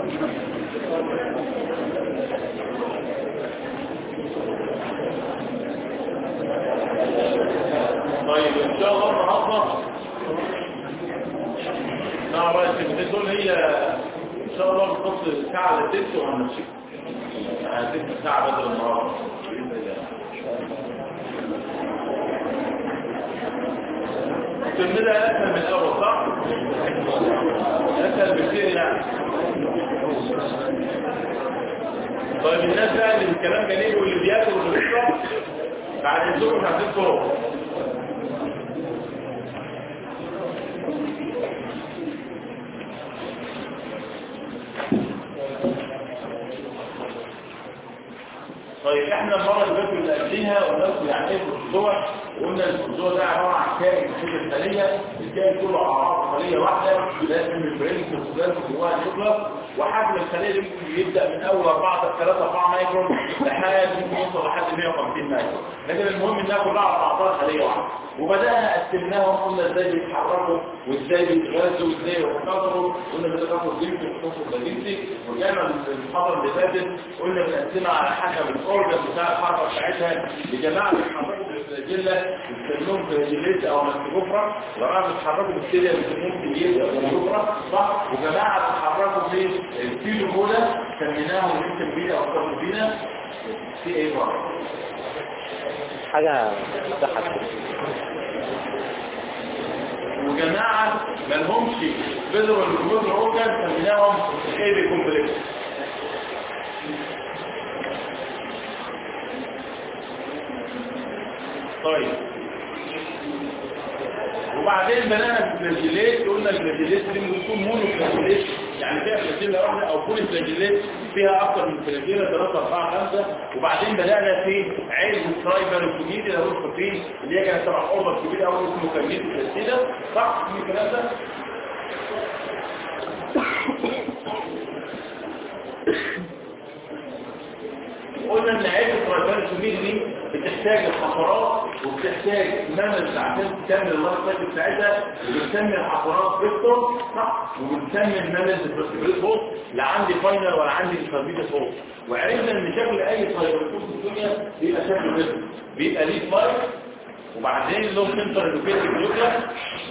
طيب ان شاء الله النهارده مع بقى الكلمتين دول هي ان شاء الله بنحط ساعه للتست وهنمشي هتبقى ساعه بدل النهارده باذن الله الترم ده اسهل من الاول صح؟ اسهل بكتير يعني طيب الناس بقى اللي الكلام جميل واللي بياكل واللي بيشرب بعد الظهر مش عارفين طرق طيب احنا المره اللي فاتت اللي قبليها قلنا لكم يعني ايه البروتوزوا وقلنا البروتوزوا ده عباره عن كائن كتله خليه الكائن كله اعراض خليه واحده لازم البرين البروتوزوا جواها نيوكلاس وحجم الخليه دي ممكن يبدا من اول 4 3 4 مايكرون لحد ممكن يوصل لحد 150 مايكرون لكن المهم انها كلها على بعضها خليه واحده وبدانا قسمناهم قلنا ازاي بيتحركوا وازاي بيتغذوا وازاي يتكاثروا قلنا ازاي بيتكاثروا جنسي ويتكاثروا جنسي ورجعنا المحاضره اللي فاتت قلنا بنقسمها على حسب الاورجن بتاع الحركه بتاعتها لجماعه بيتحركوا بالفلاجيلا بيسموهم فلاجيليت او ماستيكوفرا وجماعه بيتحركوا بالسيليا بيسموهم سيليا او ماستيكوفرا صح وجماعه بيتحركوا في الكيلو مولا سميناهم لينكن بينا او كاربوبينا في ايه بقى حاجة تضحك وجماعة ما لهمش بذروا الجمهور الأورجان سميناهم ايه كومبلكس طيب وبعدين بنانا الفلاجيلات قلنا الفلاجيلات دي بتكون مونو فلاجيلات يعني فيها فلاجيلا واحده او كل فلاجيلات فيها اكثر من فلاجيلا 3 4 5 وبعدين بدانا في عيله الترايبال والكوميدي لو انتم فاكرين اللي هي كانت تبع اوردر كبير قوي اسمه كميه الفلاجيلا صح في الكلام ده قلنا ان عيله الترايبال والكوميدي دي بتحتاج الحفرات وبتحتاج نمل عشان تكمل اللايف سايكل بتاعتها وبتسمي الحفرات فيكتور صح وبتسمي النمل بالبريد بوست لا عندي فاينل ولا عندي انترميديت بوست وعرفنا ان شكل اي سايبرتوب في الدنيا بيبقى شكله كده بيبقى ليه فايل وبعدين له سنتر لوكيتد نيوكلاس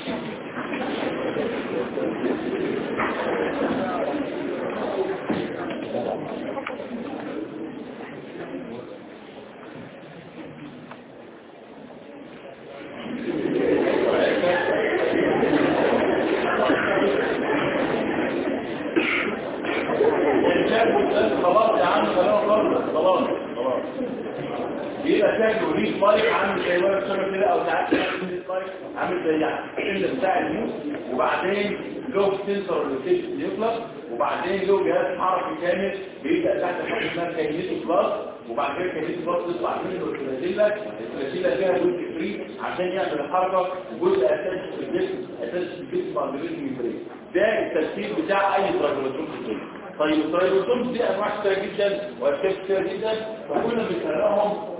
خلاص يا عم خلاص خلاص خلاص خلاص بيبقى شكله ريش مايك عامل زي ورق شجر كده او ساعات عامل زي يعني بتاع الموس وبعدين له سنسور لوكيشن نيوكلاس وبعدين له جهاز حركي كامل بيبدا تحت حاجه اسمها كاينيتو بلاس وبعد كده كاينيتو بلاس تطلع منه الفلاجيلا الفلاجيلا فيها جزء فري عشان يعمل الحركه وجزء اساسي في الجسم اساسي في الجسم اندريتنج ميمبرين ده الترتيب بتاع اي تراجولاتور في الدنيا طيب التراجولاتور دي انواع كتير جدا واشكال كتير جدا فكنا بنفرقهم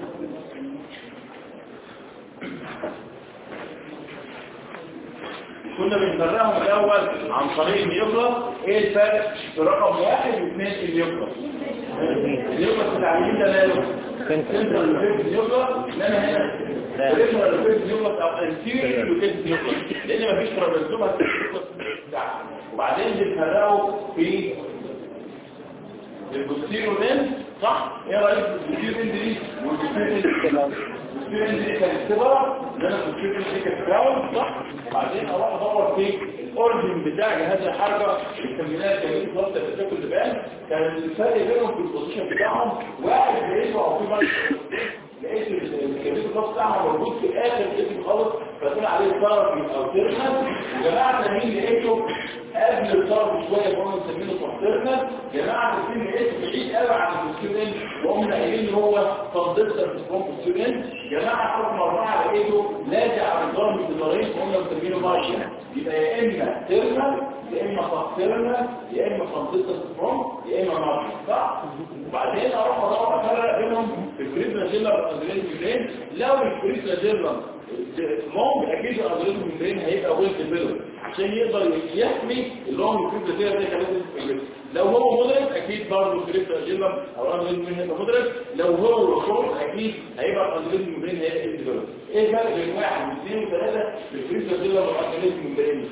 كنا بنفرقهم الاول عن طريق النيوكلاس ايه الفرق في رقم واحد واثنين في النيوكلاس النيوكلاس بتاع اليمين ده ماله سنترال لوكيت نيوكلاس انما هنا بريفرال لوكيت نيوكلاس او انتيريور لوكيت نيوكلاس لان مفيش ترابيزوما وبعدين بنفرقه في البوستيريو لين صح ايه رايك في البوستيريو لين دي والبوستيريو لين البوستيريو لين دي كانت سبرة ان انا البوستيريو لين دي كانت كراون صح وبعدين اروح ادور في الاورجن بتاع جهاز الحركه التمرينات كانت ضغط التشكل اللبان كان الفرق بينهم في البوزيشن بتاعهم واحد لقيته او في مرة لقيت الكبير الخاص بتاعها موجود في اخر اسم خالص فطلع عليه الطرف او تيرمال وجماعه تانيين لقيته قبل الطرف شويه كنا مسمينه كونترنال جماعه الاثنين لقيته بعيد قوي عن الكونترنال وهم قايلين ان هو كوندستر في الكونترنال جماعه رقم اربعه لقيته لاجع على الضرب بالدارين وهم مسمينه ماشيه يبقى يا اما تيرمال يا اما كونترنال يا اما كوندستر سترونج يا اما ماشيه صح وبعدين اروح ادور افرق بينهم في الكريزنا جيلر والاندرين جيلين لو الكريزنا جيلر لونج اكيد الالجوريزم ممبرين هيبقى ويل ديفلوب عشان يقدر يحمي اللونج فيبر زي زي كمان لو هو مودريت اكيد برضه كريبتو اجيلم او الالجوريزم ممبرين هيبقى مودريت لو هو شورت اكيد هيبقى الالجوريزم ممبرين هيبقى ديفلوب ايه الفرق بين واحد واثنين وثلاثه في الكريبتو اجيلم والالجوريزم ممبرين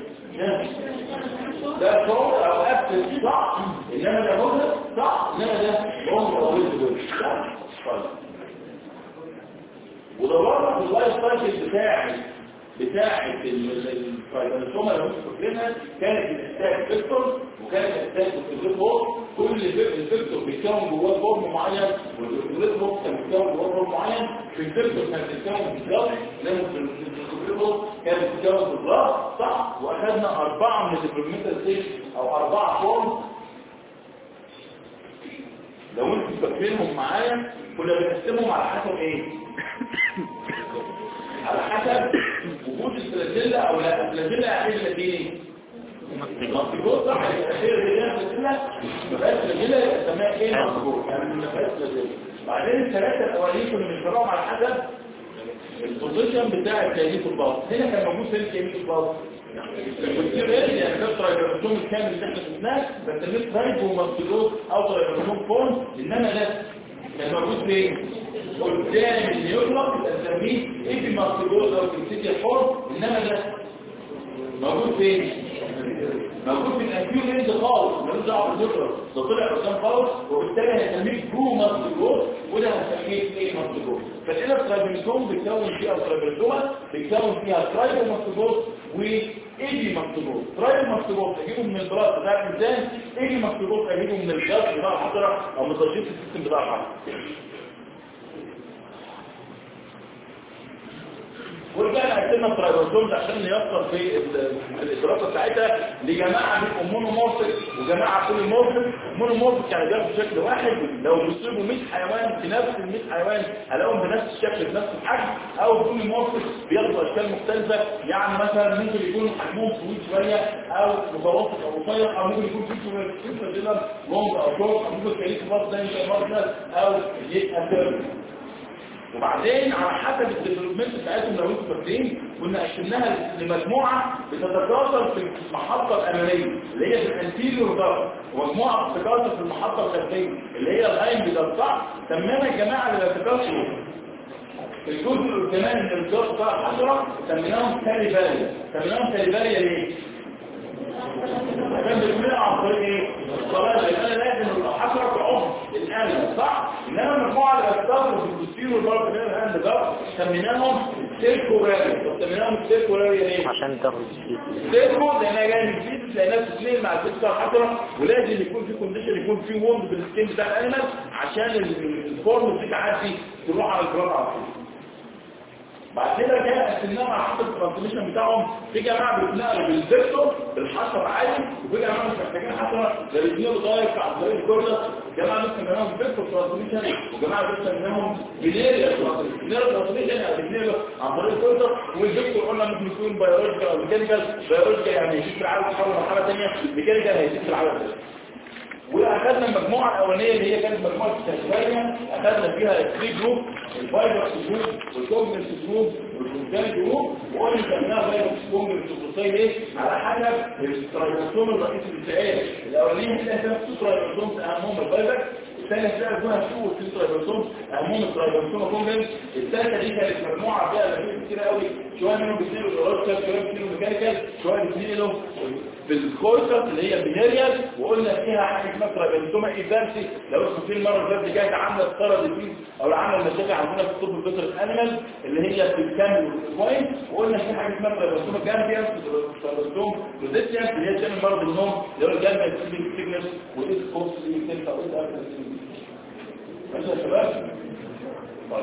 ده شورت او اكتف صح انما ده مودريت صح انما ده لونج او ويل ديفلوب صح طيب وده برضه في اللايف سايكل بتاع بتاع الفايبرسوما لو انتوا فاكرينها كانت الاستاك فيكتور وكانت الاستاك فيكتور كل الفيكتور بيتكون جواه فورم معين والفيكتور كان بيتكون جواه فورم معين في الفيكتور كان بيتكون بالظبط لما في الفيكتور كان بيتكون بالظبط صح واخدنا اربعه من الديفلوبمنتال ستيج او اربعه فورم لو انتوا فاكرينهم معايا كنا بنقسمهم على حسب ايه على حسب وجود الفلاجيلا او لا الفلاجيلا ايه اللي فيه مصيبوط صح الاخير اللي هي الفلاجيلا مبقاش فلاجيلا يبقى اسمها ايه مصيبوط يعني مبقاش فلاجيلا بعدين الثلاثه الاولانيين كنا بنشرحهم على حسب البوزيشن بتاع الكيميك الباص هنا كان موجود فين الكيميك الباص الكتير ايه يعني ده ترايبرسوم الكامل اللي احنا شفناه بنسميه ترايبوماستيلوز او ترايبرسوم فورم انما ده كان موجود فين قدام النيوكلاس بنسميه ايبي ماستيلوز او كنسيتيا فورم انما ده موجود فين موجود في الانتيو لينز خالص ملوش دعوه بالنيوكلاس ده طلع قدام خالص وبالتالي هنسميه برو ماستيلوز وده هنسميه ايه ماستيلوز فكده الترايبرسوم بيتكون فيها الترايبرسوما بيتكون فيها ترايبوماستيلوز وايدي مكتوبوت ترايب مكتوبوت اجيبه من البراس بتاع الانسان ايدي مكتوبوت اجيبه من الجهاز بتاع الحضره او من تشغيل السيستم بتاع الحضره ورجعنا قسمنا الترايبوزومز عشان نيسر في الدراسه بتاعتها لجماعه من مونومورفيك وجماعه كل مورفيك مونومورفيك يعني بياخدوا شكل واحد لو بيصيبوا 100 حيوان في نفس ال 100 حيوان هلاقيهم بنفس الشكل بنفس الحجم او كل مورفيك بياخدوا اشكال مختلفه يعني مثلا ممكن يكون حجمهم طويل شويه او متوسط او قصير او ممكن يكون في شويه كده لونج او شورت او ممكن تلاقيه في برضه زي ما او يبقى كيرف وبعدين على حسب الديفلوبمنت بتاعتهم لو انتوا فاكرين كنا قسمناها لمجموعه بتتكاثر في المحطه الاماميه اللي هي في الانتيريور ضغط ومجموعه بتتكاثر في المحطه الخلفيه اللي هي الهايم بتاع سمينا الجماعه اللي بتتكاثروا الجزء القداماني من الجزء بتاع الحشره سميناهم كاليفاريا سميناهم كاليفاريا ليه؟ عشان بنعملها عن طريق ايه؟ الصلاه لان انا لازم الحشره تعم الان صح؟ انما المجموعه اللي بتستخدم في البوستيريور والبارت من الهاند ده سميناهم سيركوراري طب سميناهم سيركوراري ليه؟ عشان تاخد سيركو لانها جايه من الجديد لانها بتتنقل مع الجسم بتاع الحشره ولازم يكون في كونديشن يكون في ووند بالسكين بتاع الانيمال عشان الفورم دي تعدي تروح على الجراد على طول بعد كده جاء قسمناهم على حسب الترانسميشن بتاعهم في جماعه بيتنقلوا بالفيكتور بالحشره عادي وفي جماعه مش محتاجين حشره ده بيتنقلوا دايركت عن طريق الكورنس جماعه لسه منهم فيكتور ترانسميشن وجماعه لسه منهم بنيريا ترانسميشن يعني بيتنقلوا عن طريق الكورنس والفيكتور قلنا ممكن يكون بيولوجيكال او ميكانيكال بيولوجيكال يعني هيزيد في العدد يتحول لمرحله ثانيه ميكانيكال هيزيد في العدد واخدنا المجموعه الاولانيه اللي هي كانت مجموعه التشغيليه اخدنا فيها الثري جروب الفايبرس جروب والكومنس جروب والكونتانت جروب وقلنا سميناها فايبرس كومنس جروب ليه على حسب الترايبوسوم الرئيسي للسائل الاولانيه هتلاقي فيها تو ترايبوسومز اهمهم الفايبر الثانيه هتلاقي فيها تو وثري ترايبوسوم اهمهم الترايبوسوم كومنس الثالثه دي كانت مجموعه فيها لفيف كتير قوي شويه منهم بيصيروا الاوركال شويه بيصيروا ميكانيكال شويه بيصيروا بالكورتر اللي هي بينيريال وقلنا فيها حاجه اسمها ترايبنتوما ايفانسي لو اسمه في المره اللي فاتت كانت عامله ستاره ديزيز او عامله مشاكل عندنا في الطب البيطري الانيمال اللي هي في الكامل والكوين وقلنا في حاجه اسمها ترايبنتوما جامبيانس ترايبنتوم ريزيستنس اللي هي بتعمل مرض النوم اللي هو الجامبيان سيلينج سيجنس وايس بوست سيلينج او ايس ارتر ماشي يا شباب طيب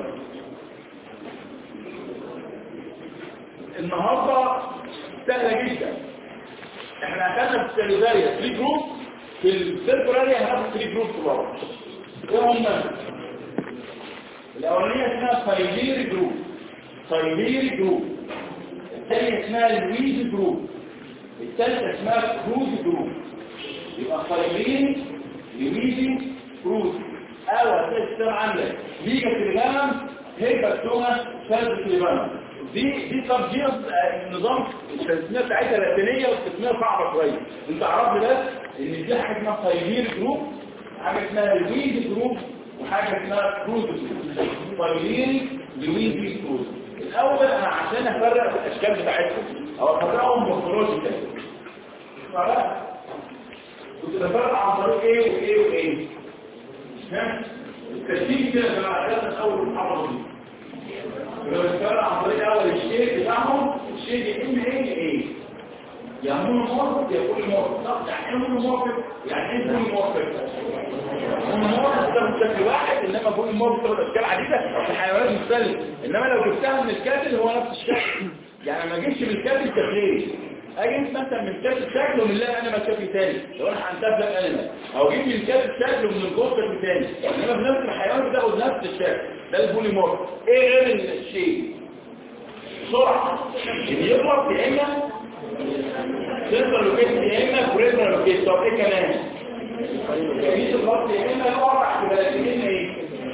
النهارده سهله جدا احنا اخذنا في السيلولاريا 3 جروب في السيركولاريا هناخد 3 جروب كبار ايه هم الاولانيه اسمها فايليري جروب فايليري جروب الثانيه اسمها لويز جروب الثالثه اسمها كروز جروب يبقى فايليري لويزي كروز او هتلاقي السلام عندك ليجا تليجانا هيبا توما شارب تليجانا دي دي سب جينس النظام التسميه بتاعتها لاتينيه والتسميه صعبه شويه انت عرفت بس ان دي حاجه اسمها بايلير جروب حاجه اسمها لويز جروب وحاجه اسمها كروز جروب بايلير لويز كروز الاول انا عشان افرق الاشكال بتاعتهم او افرقهم مورفولوجيكال فلا كنت بفرق عن طريق ايه وايه وايه فاهم الترتيب كده يا جماعه ده اول محاضره دي لو بفرق عن طريق اول الشيء بتاعهم الشيء يا اما ايه يا ايه يا مونومورف يا بوليمورف صح يعني ايه مونومورف يعني ايه بوليمورف مونومورف ده بشكل واحد انما بوليمورف ده اشكال عديده في حيوانات مختلفه انما لو جبتها من الكاتل هو نفس الشكل يعني ما اجيبش من الكاتل شكلين اجي مثلا من كاتل شكل ومن لا انا شكل تاني لو انا هنتبه انا او اجيب من الكاتل شكل ومن الجوز شكل تاني انما في نفس الحيوان بتاخد نفس الشكل ده البوليمورف ايه غير الشيء بسرعه اللي يغلط يا اما سنترال لوكيشن يا اما بريزنال لوكيشن طب ايه كمان جميل الخط يا اما الاربع بلاتين ايه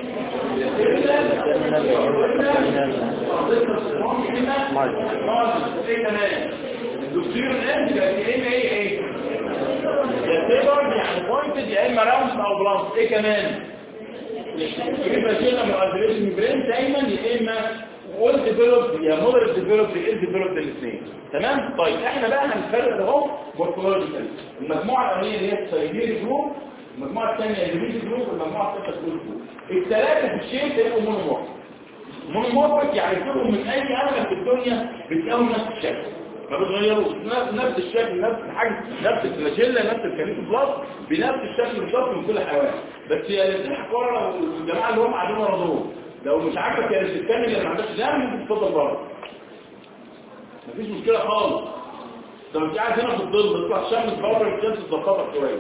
ايه كمان الدكتور الان يبقى يا اما ايه ايه يا تيبر يعني بوينتد يا اما راوند او بلانس ايه كمان يبقى شيء من الالتريشن برين دايما يا اما ويل ديفلوبد يا مودريت ديفلوبد يا ديفلوبد الاثنين تمام طيب احنا بقى هنفرق ده اهو مورفولوجيكال المجموعه الاولانيه اللي هي السايبيري جروب المجموعه الثانيه الجريزي جروب والمجموعه الثالثه جروب الثلاثه في الشيء تلاقوا مونومورف مونومورفيك يعني كلهم من اي عمل في الدنيا بتلاقوا نفس الشكل ما بتغيروش نفس الشكل نفس الحجم نفس الفلاجيلا نفس الكاريتو بلاس بنفس الشكل بالظبط من كل حيوان بس يا اللي بتضحك ورا الجماعه اللي هم قاعدين ورا دول لو مش عاجبك يا الثاني اللي ما عندكش دم ممكن تفضل بره مفيش مشكله خالص لو انت قاعد هنا في الظل تطلع شمس بره الشمس تظبطك شويه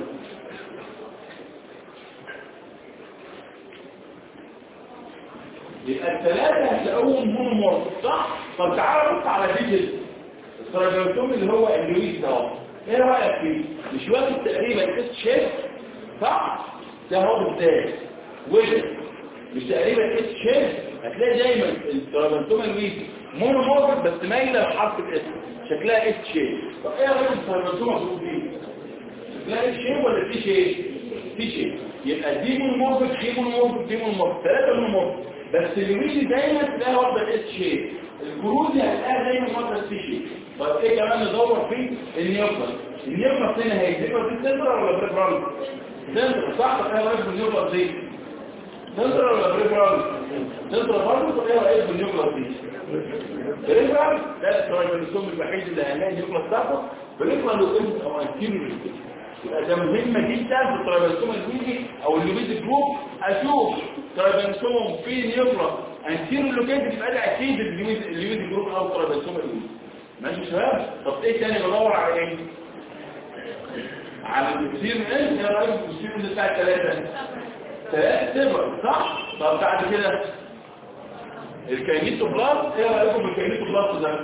يبقى الثلاثه هتلاقوهم مونومورف صح طب تعالى بص على ديجيت التراجمتوم اللي هو اللويس ده اهو ايه رايك فيه مش واخد تقريبا اس شيب صح ده هو بالذات وجه مش تقريبا اس شيب هتلاقي دايما التراجمتوم اللويسي مونومورف بس مايله لحرف الاس شكلها اس شيب طب ايه رايك التراجمتوم مكتوب فيه شكلها اس شيب ولا في شيب في شيب يبقى دي مونومورف دي مونومورف دي مونومورف ثلاثه مونومورف بس اللويسي دايما تلاقيها واخده اس شيب الجروزي هتلاقيها دايما واخده اس شيب طب ايه كمان ندور فيه النيوكلاس النيوكلاس هنا هي النيوكلاس دي سنترال ولا بريفرال سنترال صح طب ايه رايك بالنيوكلاس دي سنترال ولا بريفرال سنترال برضه طب ايه رايك بالنيوكلاس دي بريفرال ده الترايبانوسوم الوحيد اللي هنلاقي النيوكلاس بتاعته بريفرال لو انت او انتيريور يبقى ده مهمه جدا في الترايبانوسوم الويدي او اللوبيد جروب اشوف ترايبانوسوم في نيوكلاس انتيريور لوكيتد يبقى ده اكيد اللوبيد جروب او الترايبانوسوم الويدي ماشي شباب طب ايه تاني بدور على ايه على الكثير من ايه ايه رايك في الكثير من بتاع الثلاثه ثلاثه صفر صح طب بعد كده الكاينيتو بلاس ايه رايكم بالكاينيتو بلاس ده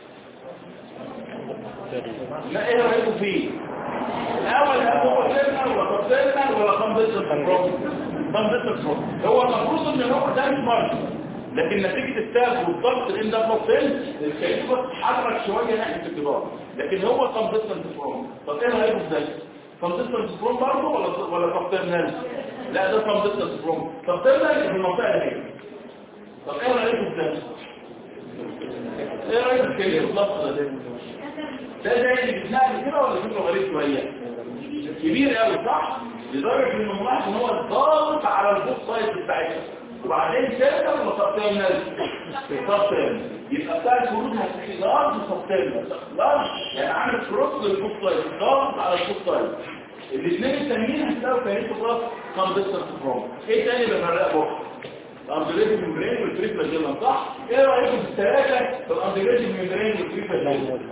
ما ايه رايكم فيه الاول هل هو سيرنال ولا سيرنال ولا قنبله الفروم قنبله الفروم هو المفروض ان هو ده مش مرض لكن نتيجة الساب والضغط الان ده بلوكسين الكيس بتتحرك شوية ناحية الكبار لكن هو كونسيستنت فروم طب ايه رايكم في ده كونسيستنت فروم برضه ولا ولا كونترنال لا ده كونسيستنت فروم كونترنال في المنطقة دي طب ايه رايكم في ده ايه رايك في الكيس الضغط ده ده زي اللي بتنقل كده ولا فكره غريب شويه كبير قوي صح لدرجه انه ملاحظ ان هو ضاغط على البوت سايد بتاعتها وبعدين سيرتر ولا سبتيرنال سبتيرنال يبقى بتاع الخروج هتلاقي لارج سبتيرنال لارج يعني عامل كروس للبوت سايد ضاغط على البوت سايد الاثنين التانيين هتلاقوا كانت بلس كام ديستنس فروم ايه تاني بنفرق بكره الاندريتيف ميمبرين والتريبل جيلان صح ايه رايكم في الثلاثه في الاندريتيف ميمبرين والتريبل جيلان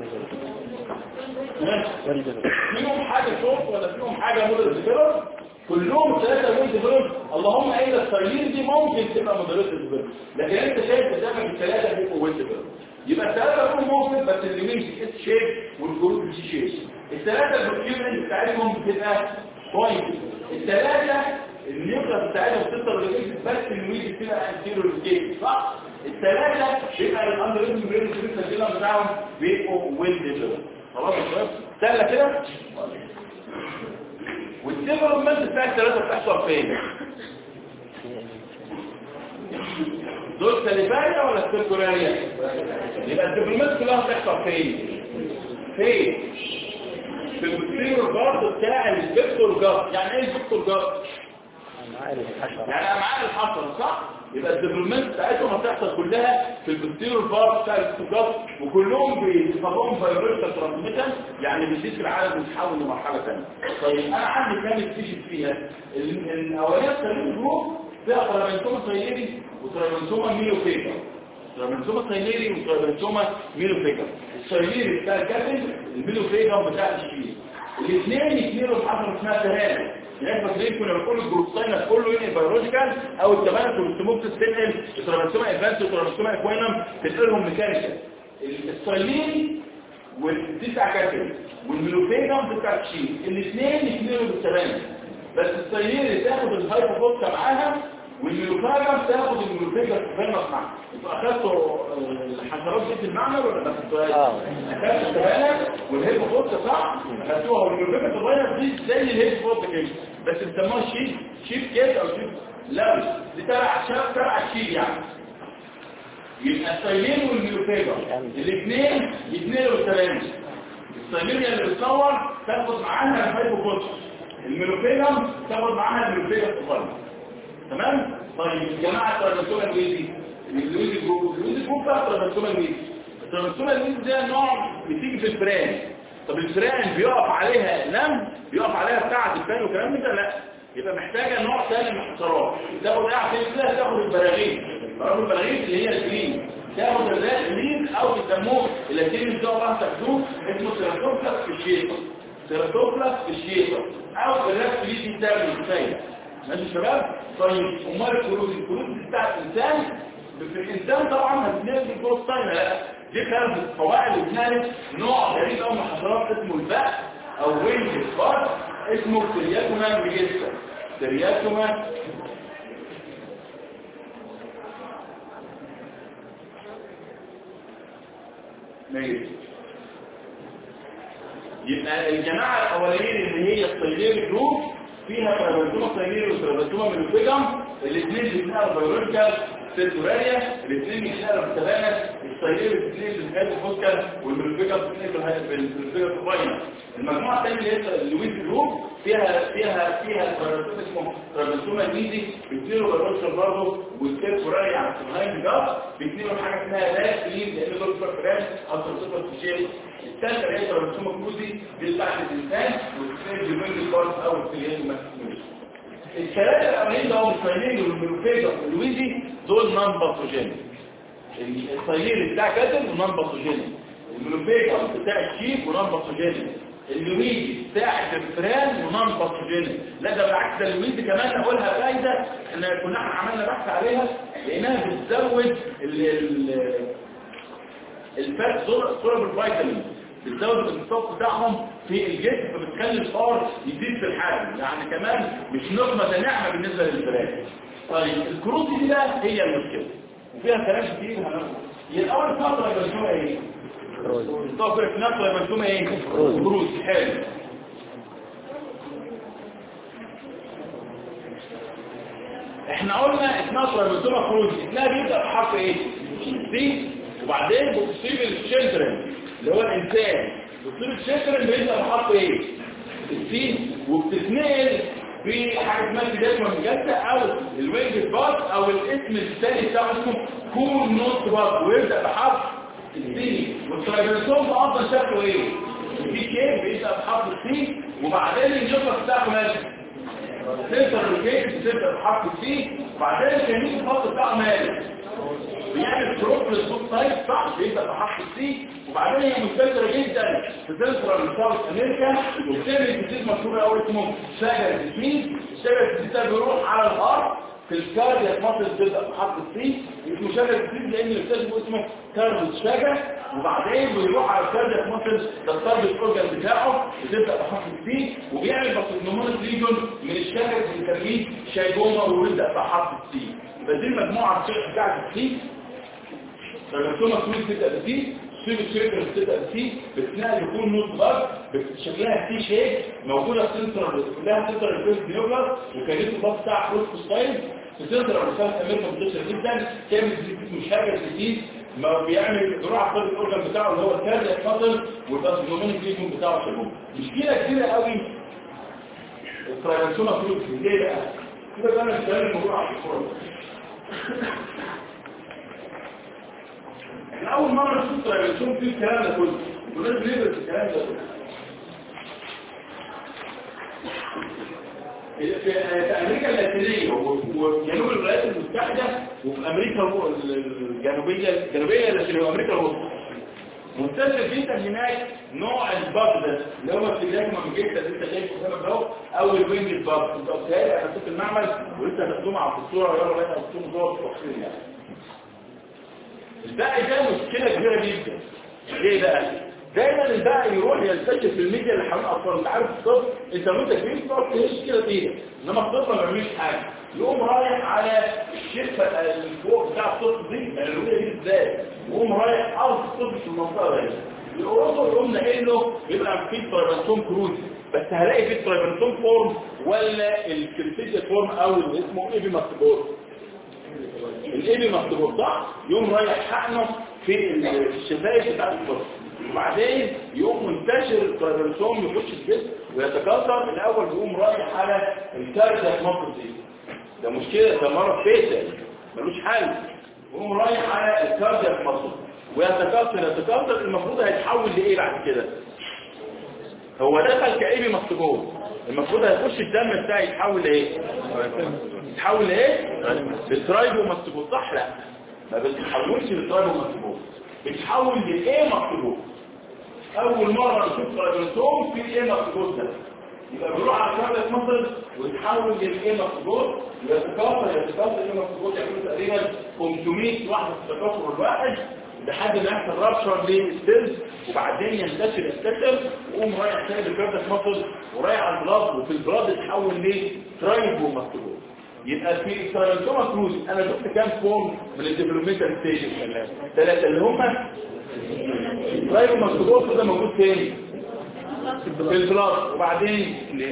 فيهم حاجه شورت ولا فيهم حاجه موديل ديفلوب كلهم ثلاثه موديل ديفلوب اللهم الا السايلين دي ممكن تبقى موديل ديفلوب لكن انت شايف قدامك الثلاثه بيبقوا ويل ديفلوب يبقى الثلاثه دول ممكن بس اللي ميجي اس شيب والجروب سي شيب الثلاثه البروكيومنت بتاعتهم بتبقى بوينت الثلاثه النيوكلاس بتاعتها بتوصل للجيش بس الويد بتبقى انتيرو للجيش صح الثلاثه بيبقى الاندريزم بريد السجله بتاعهم بيبقوا ويل ديفلوب خلاص يا شباب سهله كده والديفلوبمنت بتاع الثلاثه بتحصل فين دول سليفاريا ولا سيركولاريا يبقى الديفلوبمنت كلها بتحصل فين فين في البوستيريور جارد بتاع الفيكتور جارد يعني ايه الفيكتور جارد يعني امعاء الحصر صح يبقى الديفلوبمنت بتاعتهم هتحصل كلها في البوستيريور بار بتاع الاستوجات وكلهم بيتفضلهم فايبريشن ترانسميشن يعني بيزيد العدد بيتحول لمرحله ثانيه طيب انا عندي كام سبيشيز فيها ال- الاولانيه السليم جروب فيها ترابنتوما سيري وترابنتوما ميلوفيكا ترابنتوما سيري وترابنتوما ميلوفيكا السيري بتاع الكابل الميلوفيكا بتاع الشيل الاثنين يكملوا بحاجه اسمها تهانه يعني فاكرين كنا بنقول الجروساينا كله ينقل بيولوجيكال او التبانت والسموكس تنقل الترانسوما ادفانس والترانسوما اكوينم تنقلهم ميكانيكال السايلين والتسع كاتل والميلوفيجم بتاع الشيل الاثنين يكملوا بالتبانت بس السايلين اللي تاخد الهايبوفوكسا معاها والميلوفاجم تاخد الميلوفيجم تفرمط معاها انتوا اخدتوا الحشرات دي في المعمل ولا ما اخدتوهاش؟ اه اخدتوا التبانت والهيبوفوكسا صح؟ اخدتوها والميلوفيجم تغير دي زي الهيبوفوكسا كده بس بيسموها شيب شيب كيس او شيب لا دي تبع شاب تبع الشيب يعني يبقى السايلين والميلوفيجم الاثنين يتنقلوا بالتبانت السايلين اللي بتصور تاخد معاها الهيبوفوكسا الميلوفيجم تاخد معاها الميلوفيجم الصغير تمام طيب الجماعه الترانسوما الويزي الويزي جروب الويزي جروب بقى الترانسوما الويزي الترانسوما الويزي ده نوع بتيجي في الفران طب الفران بيقف عليها نم بيقف عليها بتاعه الفران والكلام ده لا يبقى محتاجه نوع ثاني من الحشرات تاخد ايه عشان كده تاخد البراغيث تاخد البراغيث اللي هي الجرين تاخد الريد او يسموه الاتين ان شاء الله تاخدوه اسمه سيراتوبلاس في الشيطه سيراتوبلاس في الشيطه او الراس دي بتاعه الفايده ماشي يا شباب طيب امال الكروز الكروز بتاع الانسان في الانسان طبعا هتلاقي في الكروز طاينه لا دي كانت الفوائد وكانت نوع غريب قوي من الحشرات اسمه الباء او وينج سبار اسمه ترياتوما ريجيستا ترياتوما ماشي يبقى الجماعة الأولين اللي هي الطيلين جروب فيها ترابنتوما طيلين وترابنتوما من الفجم الاثنين اللي بيتنقلوا بيولوجيكال سيرتوراريا الاثنين بيتنقلوا بالتبانة الطيلين الاثنين اللي بيتنقلوا فوسكال والميلوفيجم بيتنقلوا بالميلوفيجم الصغيرة المجموعة الثانية اللي هي اللويس جروب فيها فيها فيها ترابنتوما اسمه ترابنتوما ميزي بيتنقلوا بيولوجيكال برضه والسيرتوراريا على السبهايم جاب بيتنقلوا حاجة اسمها باك لين لأن دول سوبر فرانش أو سوبر فيشيل الثالثة اللي هي ترانسوما كروزي دي بتاعت الإنسان والثاني جيمين البارس أو الكليات المسؤولية الثلاثة الأولين ده هم الصيلين والميلوفيجا واللويزي دول نون باثوجينيك الصيلين بتاع كاتل ونون باثوجينيك الميلوفيجا بتاع الشيك ونون باثوجينيك اللويزي بتاع الفران ونون باثوجينيك لا ده بالعكس ده اللويزي كمان اقولها فايدة ان كنا احنا عملنا بحث عليها لانها بتزود ال ال الفات صورة بالفيتامين بتزود الانتصاب بتاعهم في الجسم فبتخلي الفار يزيد في الحجم يعني كمان مش نقمة ده نعمة بالنسبة للفراخ طيب الكروت دي بقى هي المشكلة وفيها كلام كتير هناخد هي الأول فترة يبقى مفهومة ايه؟ الطاقة في نفسه يبقى مفهومة ايه؟ كروت حلو احنا قلنا 12 منظومة كروز اسمها بيبدأ بحرف ايه؟ سي وبعدين بتصيب الشندرن اللي هو الانسان بتصيب الشندرن بيبدأ بحرف ايه؟ السي وبتتنقل بحاجة اسمها كداسمة مجلسة او الوينج باس او الاسم الثاني بتاعه اسمه كون نوت باس ويبدأ بحرف السي والترايبرسوم ده افضل شكله ايه؟ في كيف بيبدأ بحرف السي وبعدين النيوكلاس بتاعه ماشي سنتر الكيس سنتر بحرف السي وبعدين الكمين الخط بتاعه مالك بيعمل دروب للصوت سايد صح بيبدا بحرف السي وبعدين هي مستمره جدا في سنترال ساوث امريكا وبتعمل جديد مشهور قوي اسمه شجر السمين الشجر السمين ده بيروح على الارض في الكاردياك ماسل تبدا بحرف السي اسمه شجر السي لان الاستاذ اسمه كارد شجر وبعدين بيروح على الكاردياك ماسل ده التارجت اورجان بتاعه بتبدا بحرف السي وبيعمل باسيلومونس ليجون من الشجر اللي بنسميه شايبوما ويبدا بحرف السي فدي المجموعه بتاعت السي فالمكتومه كويس تبدا بسي سيب الشركه بتبدا بسي بتنقل يكون نوت بار شكلها سي شيب موجوده في سنتر كلها سنتر الفيس نيوكلر وكانت الباص بتاع فلوس ستايل في سنتر رسالة امريكا منتشر جدا كامل مش حاجه جديد ما بيعمل بيروح على الطريق الاورجن بتاعه اللي هو الكاردياك ماسل والباسيلومينيك ليجون بتاعه شباب مشكله كبيره قوي الترايبانسوما فلوس ليه بقى؟ كده بقى انا بتكلم الموضوع على الصوره احنا اول مره نشوف ترايبانسوم في الكلام ده كله ولازم ندرس الكلام ده كله في امريكا اللاتينيه وجنوب الولايات المتحده وفي امريكا الجنوبيه الجنوبيه اللاتينيه وامريكا الوسطى منتشر جدا هناك نوع الباب ده اللي هو في بدايه ما جيت اللي انت شايفه قدامك اهو او الوينج الباب انت قلتها لي انا كنت المعمل ولسه هتقدمها على الصوره يلا بقى هتقدموا جوه التفصيل يعني الباقي ده مشكله كبيره جدا ليه بقى دايما الباقي يروح يلتشف في الميديا اللي حوالين الاطفال انت عارف الطفل انت وانت كبير تقعد تهش كده بايدك انما الطفل ما بيعملش حاجه يقوم رايح على الشفه اللي فوق بتاع الطفل دي العلويه دي ازاي ويقوم رايح ارض الطفل في المنطقه دي الأوروبا يقوم ناقل له يبقى في ترايبانتوم كروز بس هلاقي في ترايبانتوم فورم ولا الكريتيجيا فورم او اللي اسمه ايبي ماستبور الايبي ماستبور صح يقوم رايح حقنه في الشفايف بتاعت الطفل وبعدين يقوم منتشر الترايبانتوم يخش الجسم ويتكاثر الاول يقوم رايح على الكارثه مصر دي ده مشكله ده مرض فيتال ملوش حل يقوم رايح على الكاردياك مصر ويتكاثر يتكاثر المفروض هيتحول لايه بعد كده هو دخل كايبي مكتوبون المفروض هيخش الدم بتاعي يتحول لايه يتحول لايه للترايبو مكتوبون صح لا ما بتتحولش للترايبو مكتوبون بتتحول لايه مكتوبون اول مره نشوف ترايبوسوم في ايه مكتوبون ده يبقى بيروح على كارلة مصر ويتحول للايه مكتوبون ويتكاثر يتكاثر ايه مكتوبون يعملوا تقريبا 500 واحده في التكاثر الواحد لحد ما يحصل رابشر للسيلز وبعدين ينتشر ينتشر ويقوم رايح تاني بكارده مصر ورايح على البلاد وفي البلاد يتحول لترايبو مكتوبون يبقى في الترايبوما كروز انا شفت كام فورم من الديفلوبمنتال ستيج ثلاثه اللي هم ترايبو مكتوبون ده موجود فين في البلاد وبعدين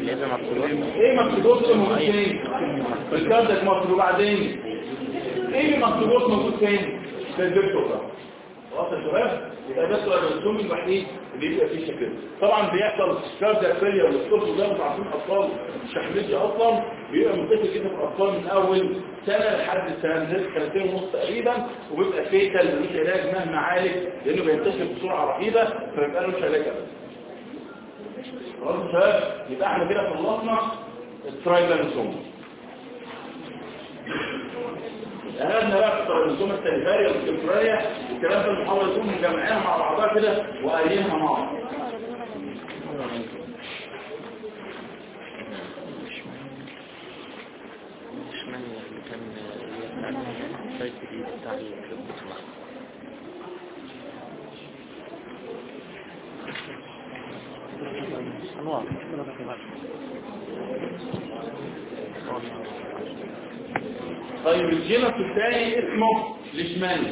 ايه مكتوبون ده موجود فين في الكارده مصر وبعدين ايه مكتوبون موجود فين في الدكتور خلاص يا شباب يبقى ده سؤال الرسوم الوحيد اللي بيبقى فيه شكل طبعا بيحصل كارثه فيليا والطفل ده مش عارفين اطفال شحمتي اصلا بيبقى منتشر جدا في الاطفال من اول سنه لحد سنه سنتين ونص تقريبا وبيبقى فيتال ملوش علاج مهما عالج لانه بينتشر بسرعه رهيبه فبيبقى له علاج ابدا خلاص يا شباب يبقى احنا كده خلصنا الترايبانوسوم أهلنا بقى في الترابيزوم التلفارية والكمبرارية والكلام ده المحاولة يكون مجمعينها مع بعضها كده وقايلينها مع بعض انواع طيب الجينس الثاني اسمه ليشماني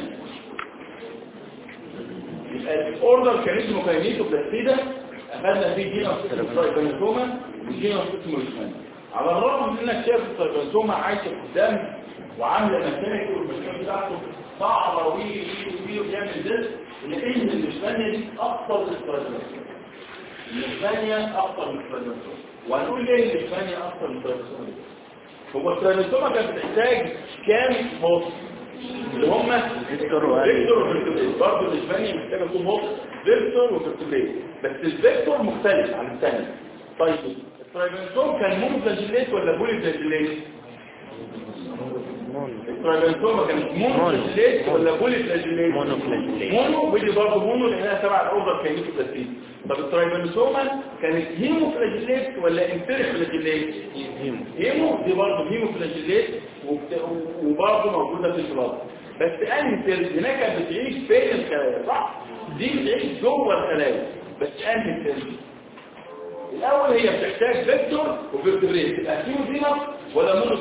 يبقى الاوردر كان اسمه كاينيتو بلاستيدا اخذنا فيه جينس اسمه ترايبانوسوما وجينس اسمه ليشماني على الرغم من انك شايف الترايبانوسوما عايشه في الدم وعامله مكانك والمشكله بتاعته صعبه وي وي وبيعمل ده لان الليشمانيا دي اكثر من الترايبانوسوما الليشمانيا اكثر من الترايبانوسوما وهنقول ليه الليشمانيا اكثر من الترايبانوسوما هو الترانسوما كانت بتحتاج كام هوس اللي هم فيكتور فيكتور وفيرتوليت برضه الاسبانيا محتاجه تكون هوس فيكتور وفيرتوليت بس الفيكتور مختلف عن الثاني طيب الترايبانسوم كان مونوفلاجيليت ولا بوليفلاجيليت الترايبانسوما كانت مونوفلاجيليت ولا بوليفلاجيليت مونوفلاجيليت. مونو ودي برضه مونو لانها تبع الاوردر كاينيتو بلاستيد طب الترايبانوسوما كانت هيموفلاجيليت ولا انترفلاجيليت هيمو هيمو دي برضه هيموفلاجيليت وبت- وبرضه موجوده في البلاد بس انتر هناك كانت بتعيش بين الخلايا صح دي بتعيش جوه الخلايا بس انتر الاول هي بتحتاج فيكتور وفيرتبريت تبقى كيلو ولا مونو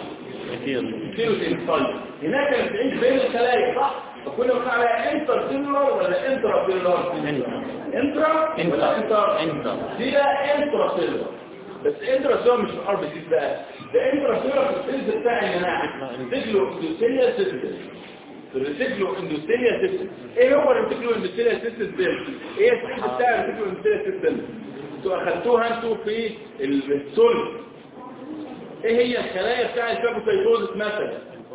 كثير كيلو طيب هناك كانت بتعيش بين الخلايا صح فكنا بنقول عليها انتر سيلولار ولا انترا سيلولار انترا انترا ولا انتر انترا دي بقى انترا سيلولار بس انترا سيلولار مش في الار بي سي بقى ده انترا سيلولار في السيلز بتاع المناعه ريتيكلو اندوثيليا سيستم الريتيكلو اندوثيليا سيستم ايه هو الريتيكلو اندوثيليا سيستم ده ايه السيستم بتاع الريتيكلو اندوثيليا سيستم انتوا اخدتوها انتوا في السول ايه هي الخلايا بتاع الفاجوسايتوزس مثلا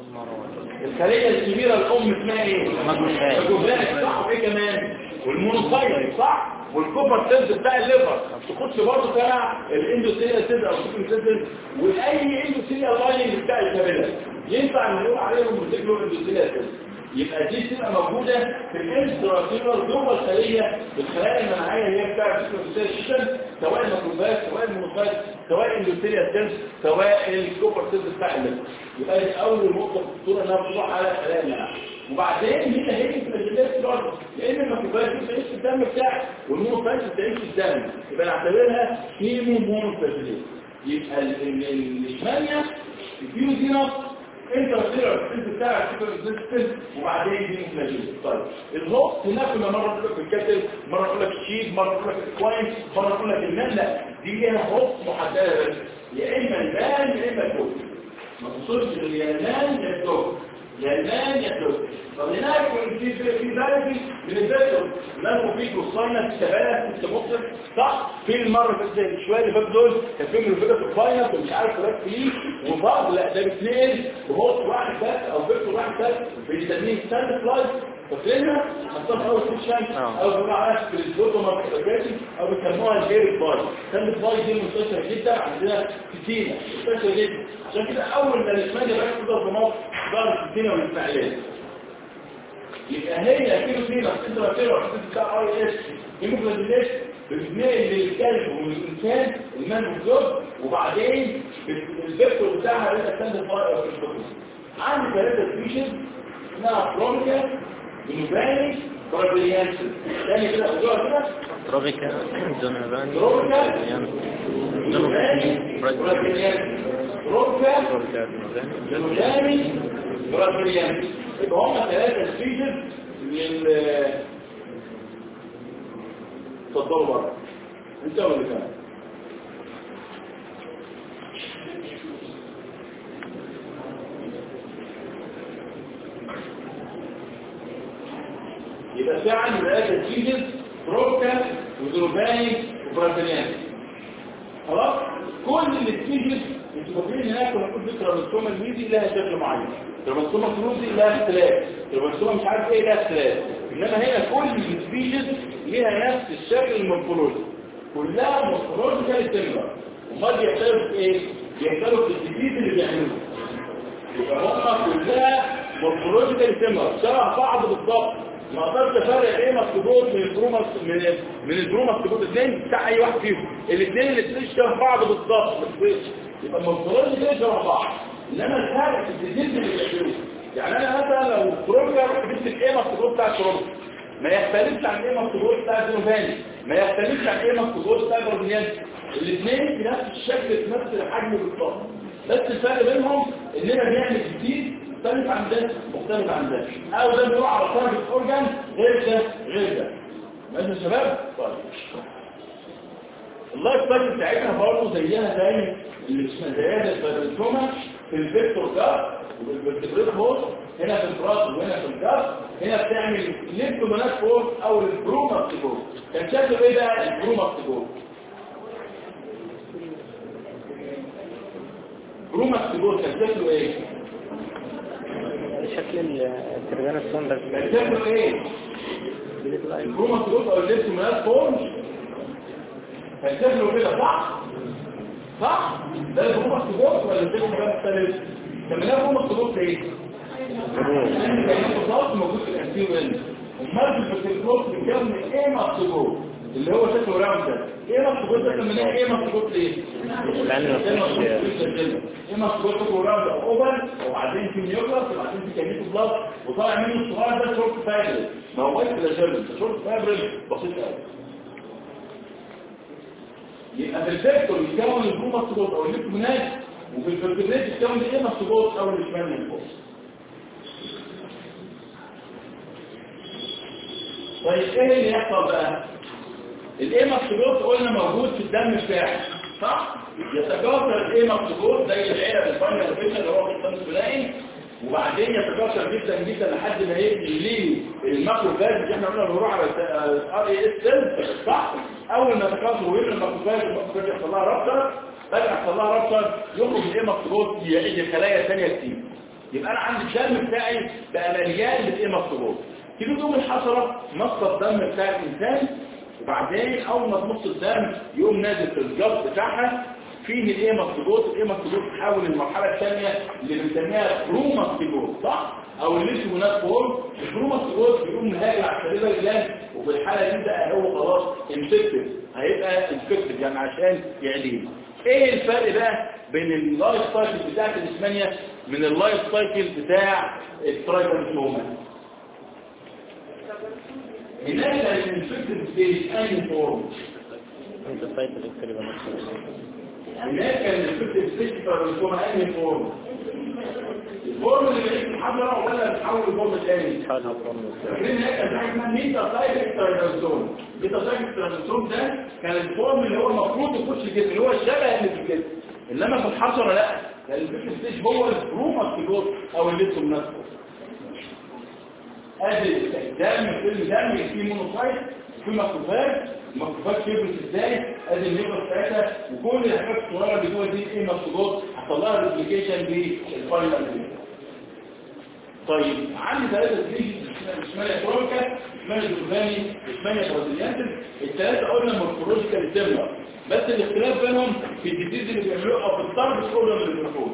الخلية الكبيرة الأم اسمها ايه؟ ماجوفاج. ماجوفاج صح وايه كمان؟ والمونوسايت صح؟ والكوبر سيلز بتاع الليفر تخش برضه تبع الاندوثيليا سيلز او السيلز واي اندوثيليا لاين بتاع الكبد ينفع نقول عليهم ريتيكولو اندوثيليا سيلز يبقى دي بتبقى موجودة في الانستراتيولر جوه الخلية الخلايا المناعية هي بتاع السيستم سواء الميكروبات سواء المونوسايت سواء الاندوثيليا سيلز سواء الكوبر سيلز بتاع الليفر يبقى دي اول نقطة في الصورة انها بتروح على خلايا المناعة وبعدين هنا هي الفلاجيلات برضه لان الميكروبات بتعيش في الدم بتاعك والمونوسايت بتعيش في الدم يبقى نعتبرها هيمو مونوسايت يبقى ال- ال- ال- الثمانية الفيوزينوس انت بتصير السيلز بتاعك السيلز وبعدين دي مفلاجيل طيب الهوست هناك كنا مره نقول لك الكتل مره نقول لك الشيب مره نقول لك الكوين مره نقول لك المان لا دي ليها هوست محدده بس يا اما المان يا اما الكوين ما توصلش لليمان يا الكوين يا المان يا الكوين طب هناك في في في ذلك من الفيكتور لانه في كروساينس شباب في مصر صح في المره اللي فاتت شويه اللي فاتوا دول كان في من فيكتور فاينل ومش عارف راك فيه وبعض لا ده بيتنقل وهو واحد بس او فيكتور واحد بس بيسميه ستاند فلايت فاكرينها حطها اول سيكشن آه. او بيقولوا عليها في الزوتوما او بيسموها الجيري فلايت ستاند فلايت دي منتشره جدا عندنا كتير منتشره جدا عشان كده اول ما الاسماعيليه بقى تظهر في مصر ظهرت كتير والاسماعيليه يبقى هي كيلو كيلو انترا كيلو بتاع اي اس هيموجلوبين بتتنقل للكلب والانسان المان والزوج وبعدين الفيكتور بتاعها بيبقى ستاند فاير في الفيكتور عندي ثلاثه سبيشيز اسمها بروميكا بنوباني برابريانسن تاني كده خدوها كده تروبيكا دونوفان بروميكا دونوفان بنوباني برابريانسن بروميكا تروبيكا دونوفان جنوباني برازيلياني يبقى هم ثلاثة سبيشيز من اتفضلوا بره انت ولا كمان يبقى فعلا ثلاثة سبيشيز بروكا وجنوباني وبرازيلياني خلاص كل السبيشيز انتوا فاكرين هناك كنا بنقول في ترانسفورما الميزي لها شكل معين ترانسفورما كروزي لها اختلاف ترانسفورما مش عارف ايه لها اختلاف انما هنا كل السبيشيز ليها نفس الشكل المورفولوجي كلها مورفولوجيكال سيميلر امال بيختلفوا في ايه؟ بيختلفوا في الجديد اللي بيعملوه يبقى هم كلها مورفولوجيكال سيميلر شبه بعض بالظبط ما اقدرش افرق ايه مكتوبات من البروماس من من البروماس الاثنين بتاع اي واحد فيهم الاثنين الاثنين شبه بعض بالظبط بس يبقى المورفولوجي شبه بعض انما الفرق في الجديد اللي بيعملوه يعني انا مثلا لو بروجر جبت الايه مكتوبات بتاع البروجر ما يختلفش عن ايه مكتوبات بتاع الزنوفاني ما يختلفش عن ايه مكتوبات بتاع البرزيلياني الاثنين في نفس الشكل في نفس الحجم بالظبط بس الفرق بينهم اننا بنعمل جديد مختلف عن ده مختلف عن ده او ده بيروح على طرف الاورجان غير ده غير ده ماشي يا شباب طيب اللايف سايكل بتاعتنا برضه زيها زي اللي اسمها زيادة الفيروسوما في الفيكتور ده والفيرتبريت هوست هنا في البراس وهنا في الجاف هنا بتعمل ليبتومانات فورس او البروماستيبول كان شكله ايه بقى البروماستيبول بروماستيبول كان شكله ايه شكل الترجمة الصون بس كان شكله ايه البروماستيبول او الليبتومانات فورس كان شكله كده صح صح ده البروماستيبول ولا شكله كان مختلف سميناه بروماستيبول ايه لان كان بالظبط موجود في الانتيو ان امال في البروماستيبول بيكون ايه ماستيبول اللي هو شكله راوند ده ايه مصدوط ده من ايه مصدوط ليه لأنه ايه مصدوط مفيش ليه ايه مصدوط شكله راوند اوبن وبعدين في نيوكلاس وبعدين في كانيتو بلاس وطالع منه الصغير ده شورت فايبرل ما هو ده جيرمن ده شورت فايبرل بسيط قوي يبقى في الفيكتور يتكون البرو مصدوط او الليبتومينات وفي الفيرتبريت يتكون ايه مصدوط او الشمال من فوق طيب ايه اللي يحصل بقى الايه مكتوبوت قلنا موجود في الدم بتاعي صح يتكاثر الايه مكتوبوت زي العيله الفاينل فيشن اللي هو في الدم الفلاني وبعدين يتكاثر جدا جدا لحد ما يبني ليه الماكروفاج اللي احنا قلنا بنروح على الار اي اس سيل صح اول ما يتكاثر ويبني الماكروفاج الماكروفاج يحصل لها رابطر فجاه يحصل لها رابطر يخرج الايه مكتوبوت يعيد خلايا ثانيه كتير يبقى انا عندي الدم بتاعي بقى مليان بالايه مكتوبوت تيجي تقوم الحشرة نص الدم بتاع الإنسان وبعدين أول ما تنص الدم يقوم نازل في الجلد بتاعها فيه الايه مكتوبوت الايه مكتوبوت تحول المرحلة الثانية اللي بنسميها بروماستيبوت صح؟ أو اللي اسمه ناس فورم البروماستيبوت بيقوم نهاية على السليبة الجلد وفي الحالة دي بقى هو خلاص انفكتد هيبقى انفكتد يعني عشان يعديه ايه الفرق بقى بين اللايف سايكل بتاعت الاسمانيا من اللايف سايكل بتاع الترايبانسوما هناك الانفكتد ستيج اني فورم انت سايت الكتري هناك الانفكتد ستيج ترايبانسوما اني فورم الفورم اللي بيعيش الحجرة ولا بتحول لفورم تاني حاول هفرم فاكرين هناك كان حاجه اسمها ميتا سايكل ترايبانسوم ميتا سايكل ترايبانسوم ده كان الفورم اللي هو المفروض يخش الجسم اللي هو الشبه اللي في الجسم انما في الحجرة لا كان الانفكتد ستيج هو البروماستيجوت او الليتوم نفسه ادي الدم كل دم فيه مونوسايت في مكروفاج المكروفاج كبرت ازاي ادي النيوكليس بتاعتها وكل الحاجات الصغيره اللي جوه دي ايه مكتوبات حصل لها ريبليكيشن بالفاينل طيب عندي ثلاثه سبيشيز اسمها كروكا اسمها جوفاني اسمها برازيليانتس الثلاثه قلنا مورفولوجيكال سيميلر بس الاختلاف بينهم في الديزيز اللي بيعملوه او في الطرد الاورجن اللي بيعملوه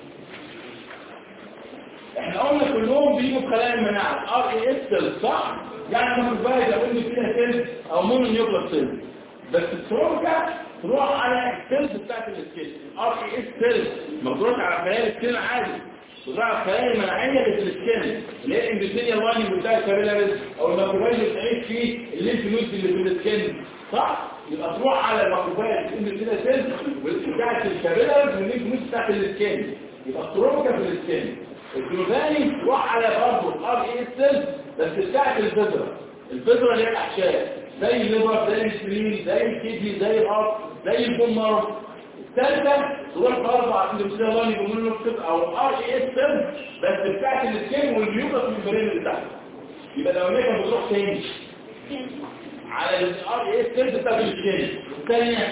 احنا قلنا كلهم بيجوا بخلايا المناعه ار اي اس سيل صح يعني ما بقى لو ان فيها سيل او مونو نيوكليس سيل بس التروكا تروح على السيلز بتاعت السكيل ار اي اس سيل ما بتروحش على خلايا السكيل عادي تروح على الخلايا المناعيه اللي في السكيل اللي هي الاندوثيليال لاين بتاع الكابيلاريز او الماكروفاج اللي بتعيش فيه الليمف نود اللي في السكيل صح يبقى تروح على الماكروفاج الاندوثيليال سيل بتاعت الكابيلاريز والليمف نود بتاعت السكيل يبقى التروكا في السكيل الجلوباني تروح على برضه الار اي سيل بس بتاعت الفيزرا الفيزرا اللي هي الاحشاء زي الليفر زي السليل زي الكدني زي الارض زي البومر الثالثه تروح برضه عند السيلاني بيقولوا له كده او ار اي سيل بس بتاعت السكين والميوكس ممبرين اللي تحت يبقى لو نيجي بتروح تاني على الار اي سيل بتاعت السكين الثانيه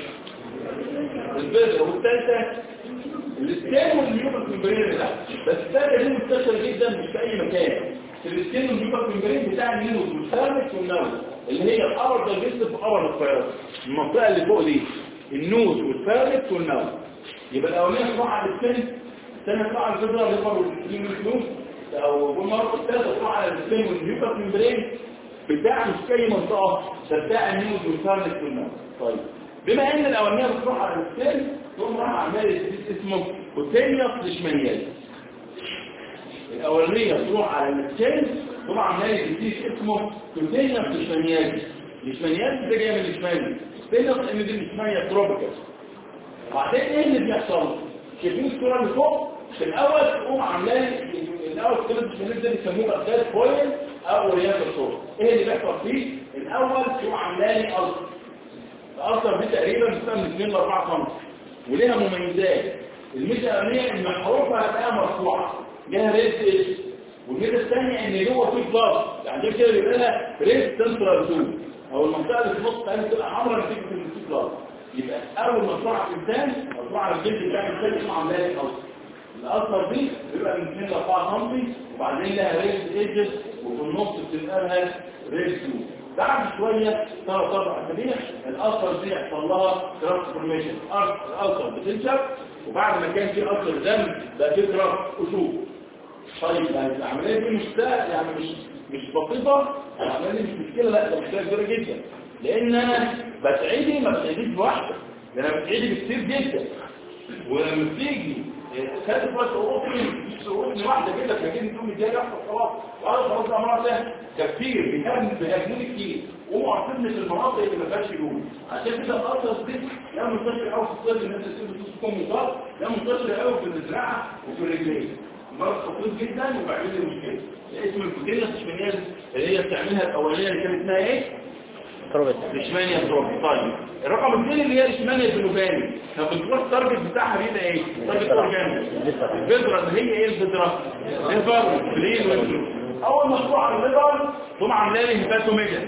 الفيزرا والثالثه الاسكان والميوكس ممبرين اللي تحت بس الثالثه دي منتشره جدا مش في اي مكان الاسكان والميوكس ممبرين بتاع النيوز والثالث والنوز اللي هي الابر دايجستيف وابر الفيروس المنطقه اللي فوق دي النوز والثالث والنوز يبقى الاولانيه تروح على الاسكان الثانيه تروح على الفيزرا الليفر والنوز او بمرة الثالثه تروح على الاسكان والميوكس ممبرين بتاع مش اي منطقه ده بتاع النيوز والثالث والنوز طيب بما ان الاولانيه بتروح على الاسكان تقوم راح عمال اسمه كوتينيوس ليشمانياز الاولانيه تروح على الاسكان تقوم عمال يديك اسمه كوتينيوس ليشمانياز ليشمانياز ده جاي من الاشمالي كوتينيوس ان دي ليشمانيا تروبيكال وبعدين ايه اللي بيحصل شايفين الصوره اللي فوق في الاول تقوم عمال الاول كده الاشماليز ده بيسموه غسال فويل او اورينتال صوره ايه اللي بيحصل فيه الاول تقوم عمال الالتر الالتر دي تقريبا بتبقى من 2 ل 4 سم وليها مميزات الميزه الاولانيه ان حروفها هتلاقيها مرفوعه ليها ريد ايش والميزه الثانيه ان جوه في بلاس يعني كده بيبقى لها ريد سنترال زون او المنطقه اللي في النص بتاعتها تبقى حمراء نتيجه ان في بلاس يبقى اول ما تروح على الانسان او تروح على الجلد بتاع الانسان اسمه عمليه الالتر الالتر دي بيبقى من 2 ل 4 سم وبعدين لها ريد ايجز وفي النص بتبقى لها ريد زون بعد شوية ثلاث أربع أسابيع الألسر دي يحصل لها ترانسفورميشن الألسر بتنشف وبعد ما كان في ألسر دم بقى في تراك أشوب طيب يعني العملية دي مش سهل يعني مش مش بسيطة العملية دي مش مشكلة لا ده مشكلة كبيرة جدا لان انا بسعيدي ما بسعيديش بواحده ده انا بسعيدي بكتير جدا ولما بتيجي خدت وقت اوروبي مش اوروبي واحده كده فاكرين انتم مديها يحصل خلاص وقالوا خلاص ده امرها سهل ده كتير بيهاجموا بيهاجموني كتير ومعتمد في المناطق اللي ما فيهاش لون عشان كده الاثر دي لا منتشر قوي في الصيف الناس اللي بتسيب مصاب لا منتشر قوي في المزرعه وفي الرجلين مرض خطير جدا وبعمل لي مشكله اسم الكوتيلا التشمينيه اللي هي بتعملها الاولانيه اللي كانت اسمها ايه؟ تربت الاشمانيا التروبي طيب الرقم اثنين اللي هي الاشمانيا الجنوباني طب بتروح التارجت بتاعها بيبقى ايه؟ تارجت اورجاني البذره اللي هي ايه البذره؟ ليفر فلين ويبلو اول ما تروح على الليفر تقوم عامله لي هيباتوميجا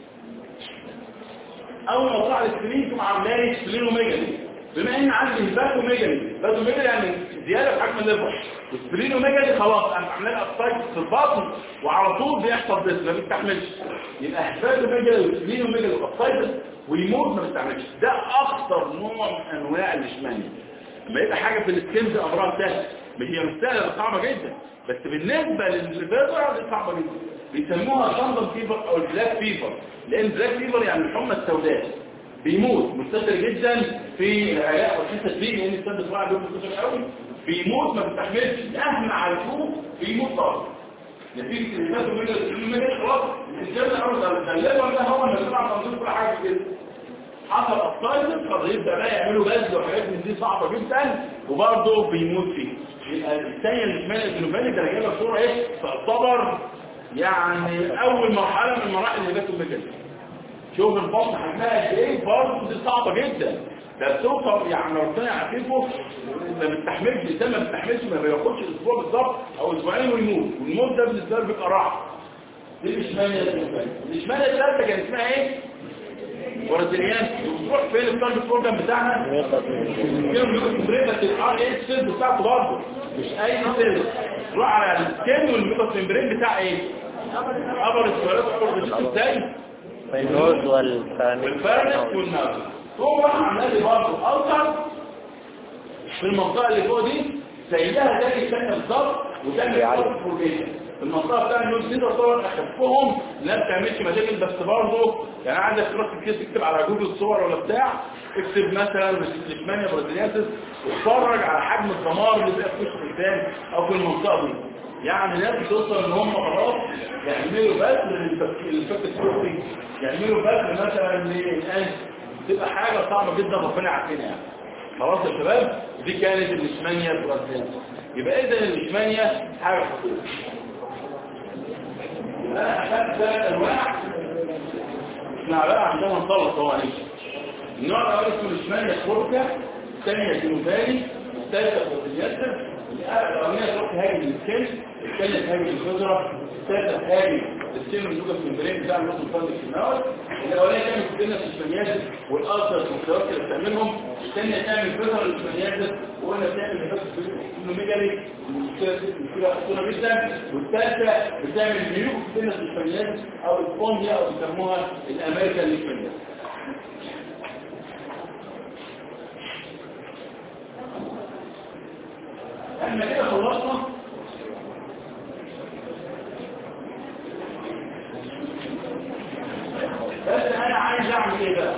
اول ما تروح على السلين تقوم عامله لي سلينوميجالي بما ان عندي هيباتوميجالي هيباتوميجالي يعني زياده في حجم الليفر والسلينوميجالي خلاص انا عامله لها ابسايد في البطن وعلى طول بيحصل بس ما بيستحملش يبقى هيباتوميجالي والسلينوميجالي ابسايد ويموت ما بيستحملش ده اخطر نوع من انواع الاشمانيا لما يبقى حاجه في السكنز امرها سهل مش هي مش سهله بس صعبه جدا بس بالنسبه للفيبر دي صعبه جدا بيسموها شندم فيفر او البلاك فيفر لان البلاك فيفر يعني الحمى السوداء بيموت منتشر جدا في العراق والحته دي لان السد الصراع دول منتشر قوي بيموت ما بيستحملش مهما عالجوه بيموت طبعا نتيجه الناس من خلاص الجبل الارض الغلابه ده هو اللي بيطلع تنظيم كل حاجه كده حصل ابطال قد يبدا بقى يعملوا بذل وحاجات من دي صعبه جدا وبرضه بيموت فيه يبقى الثانيه اللي اسمها الجنوباني ده جايبه صوره ايه تعتبر يعني اول مرحله من مراحل الهبات المجاليه شوف البطن حجمها قد ايه برضه دي صعبه جدا ده بتوصل يعني ربنا يعافيكم ما بتستحملش الانسان ما بيستحملش ما بياخدش اسبوع بالظبط او اسبوعين ويموت والموت ده بالنسبه له بيبقى راحه دي مش مانيا مش مانيا الثالثه كان اسمها ايه؟ برازيليان بتروح فين التارجت بروجرام بتاعها؟ فيهم ميكروسبريتا الار ايه السيل بتاعته برضه مش اي سيل تروح على السكين والميكروسبرين بتاع ايه؟ ابر السوالات والبروجيت ازاي؟ النوز والفرنس الفرنس والنار هو عمال لي برضه اوتر في المنطقه اللي فوق دي زيها زي الثانيه بالظبط وتعمل بروجيشن المنطقه بتاع النوز دي طبعا اخفهم لا بتعملش مشاكل بس برضه يعني عندك تروح كده تكتب على جوجل صور ولا بتاع اكتب مثلا ليشمانيا برازيليانسس واتفرج على حجم الدمار اللي بيبقى في وش الانسان او في المنطقه دي يعني ناس بتوصل ان هم خلاص يعملوا بذر للفك السوري يعملوا بذر مثلا للان تبقى حاجه صعبه جدا ربنا يعافينا يعني خلاص يا شباب دي كانت الليشمانيا البرازيليانسس يبقى اذا الليشمانيا حاجه خطيره انا اخدت ثلاث انواع احنا بقى عندنا نخلص هو عليك النوع الاول اسمه الشمال الخركه الثانيه الجنوباني الثالثه البروتينياتر الاولانيه تروح تهاجم السكن الثانيه تهاجم الفزره الثالثه تهاجم السن الموجوده في الممبرين بتاع النص الفرد الكيماوي الاولانيه تعمل فتنه الشماليات والالتر المختلفات اللي بتعملهم الثانيه تعمل فزره الشماليات وقلنا بتعمل نفس النوميجالي مشكله جدا والثالثه بتعمل ميوك فتنه الشماليات او الفونديا او بيسموها الامريكان ليشماليات احنا كده خلصنا بس انا عايز اعمل ايه بقى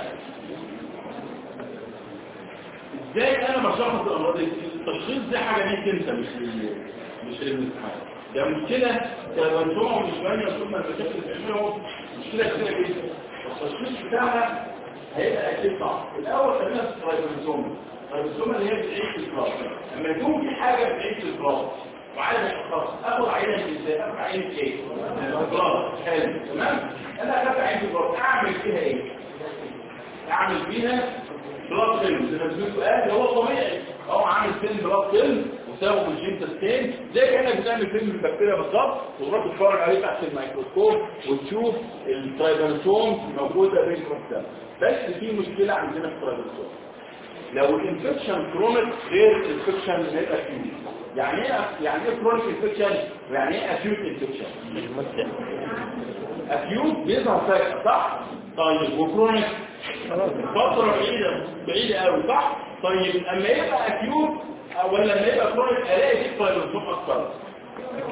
ازاي انا بشخص الامراض التشخيص ده حاجه ليك انت مش لل- مش للامتحان ده مشكله تبنتهم مش مانيا ثم المشاكل بتعملهم مشكله كبيره جدا التشخيص بتاعها هيبقى اكيد صعب الاول خلينا في الترايبوزوم الترايبوزوم اللي هي بتعيش في الكلاس لما يكون في حاجه بتعيش في الكلاس وعايز اشخص اخد عينه ازاي اخد عينه ايه الكلاس حلو تمام انا اخدت عينه الكلاس اعمل فيها ايه اعمل فيها بلاد فيلم زي ما بيقولوا قال هو طبيعي هو عامل فيلم بلاد فيلم وساوي بالجينتا ستين زي كانك بتعمل فيلم البكتيريا بالظبط وتروح تتفرج عليه تحت الميكروسكوب وتشوف الترايبانوسوم موجوده بين الكروموسوم بس في مشكله عندنا في الترايبانوسوم لو الانفكشن كرونيك غير الانفكشن اللي هيبقى اكيوت يعني ايه يعني ايه كرونيك انفكشن ويعني ايه اكيوت انفكشن المدة اكيوت بيظهر فجأة صح طيب وكرونيك فترة بعيدة بعيدة قوي صح طيب اما يبقى اكيوت او ولا لما يبقى كرونيك الاقي في فايبروسوم اكتر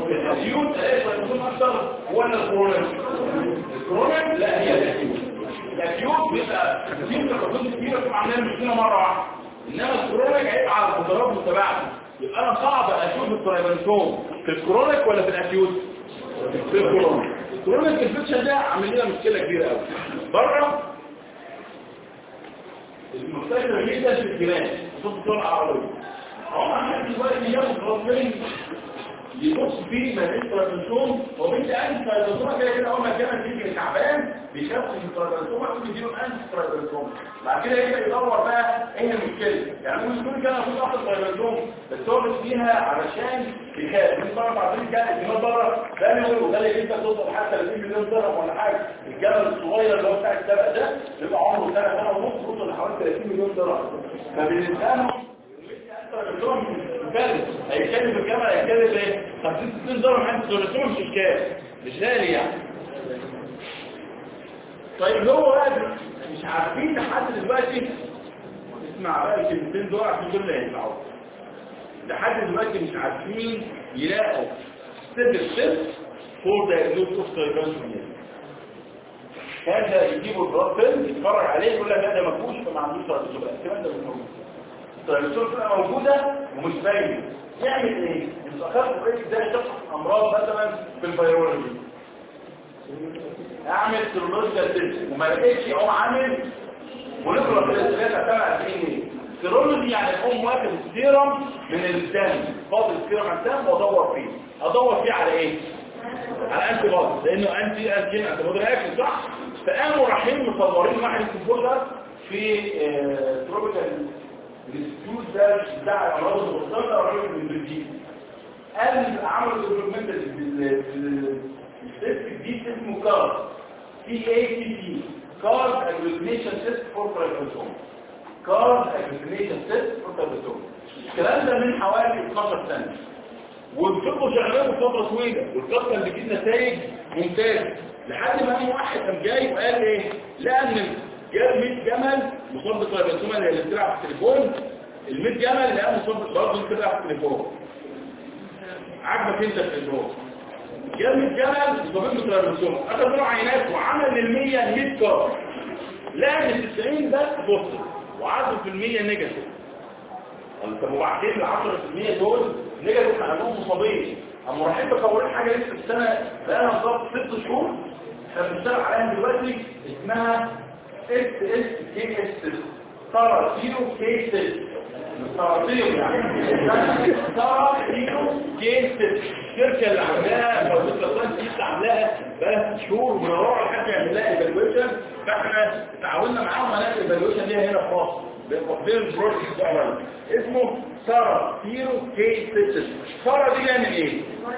الاكيوت الاقي فايبروسوم اكتر ولا الكرونيك الكرونيك لا هي الاكيوت الاكيوت بيبقى في تخصصات كتيره بتبقى عامله مشكله مره واحده انما الكرونيك هيبقى على فترات متباعده يبقى انا صعب اشوف الترايبانسوم في الكرونيك ولا في الاكيوت في الكرونيك الكرونيك انفكشن ده عامل لنا مشكله كبيره قوي بره المستشفى جدا في الجنان صوت الدول العربيه هم عندهم دلوقتي ياخد راسين يبص فيه ما بين ترابنسوم وبنت انت ترابنسوم كده كده اول ما كان تيجي تعبان بيخفف الترابنسوم ويقوم يديله انت ترابنسوم بعد كده يبدا يدور بقى ايه المشكله يعني مش كل كده المفروض اخد ترابنسوم بس هو مش فيها علشان يخاف من بره بعدين كان الجمال بره ده اللي يقول ده اللي انت توصل حتى 30 مليون درهم ولا حاجه الجبل الصغير اللي هو بتاع السبق ده بيبقى عمره سنه سنه ونص توصل لحوالي 30 مليون درهم فبالنسبه لهم هيتكلم الكاميرا هيتكلم ايه 50 60 دولار عند دولتهم مش اشكال مش غالي يعني طيب هو بقى مش عارفين لحد دلوقتي اسمع بقى الكلمتين دول عشان دول اللي هيطلعوا لحد دلوقتي مش عارفين يلاقوا ستيب ستيب فور دايجنوز اوف تايبانسوميا هذا يجيبوا البلاد فيلم يتفرج عليه يقول لك ده ما فيهوش فما عندوش تايبانسوميا الكلام ده مش موجود الترايبانسوميا تبقى موجوده ومش باينه يعمل ايه؟ يستخدم رئيس ازاي تشخص امراض مثلا في الفيرولوجي اعمل سيرولوجيكال تيست وما لقيتش اقوم عامل ونقرا في الاسئله تبع دي ايه سيرولوجي يعني اقوم واخد السيرم من الدم فاضل السيرم من الدم وادور فيه ادور فيه على ايه على انتي بودي لانه انتي انتي انتي بودي رياكشن صح فقاموا رايحين مصورين واحد اسمه بولر في تروبيكال الانستيتيوت ده بتاع الامراض المختلطه راجل من بلجيكا قال عملوا ديفلوبمنت التست الجديد اسمه كارد سي اي تي تي كارد اجلوتينيشن تيست فور ترايبوسوم كارد اجلوتينيشن تيست فور ترايبوسوم الكلام ده من حوالي 12 سنه وفضلوا شغالين فتره طويله والكارد كان بيجيب نتائج ممتازه لحد ما في واحد قام جاي وقال ايه لا ان جاب 100 جمل مصاب بالترايبوسوم اللي بتلعب في التليفون ال 100 جمل اللي قام مصاب برضه بتلعب في التليفون عاجبك انت التليفون جاب 100 جمل مصابين بالترايبوسوم اخذ منه عينات وعمل لل 100 100 كار لقى ان 90 بس بوزيتيف و10% نيجاتيف طب وبعدين ال 10% دول نيجاتيف عندهم مصابين اما رايحين مصورين حاجه لسه في السنه بقى بالظبط 6 شهور احنا بنشتغل عليها دلوقتي اسمها اس اس كي اس ترى زيرو كي 6 ترى زيرو يعني ترى زيرو كي 6 الشركه اللي عاملاها موجود لطان لسه عاملاها بقى شهور وبنروح لحد يعمل لها ايفالويشن فاحنا تعاوننا معاهم هنعمل ايفالويشن ليها هنا في مصر بين البروجكت ده اسمه سارة زيرو كي 6 سارة دي بيعمل ايه؟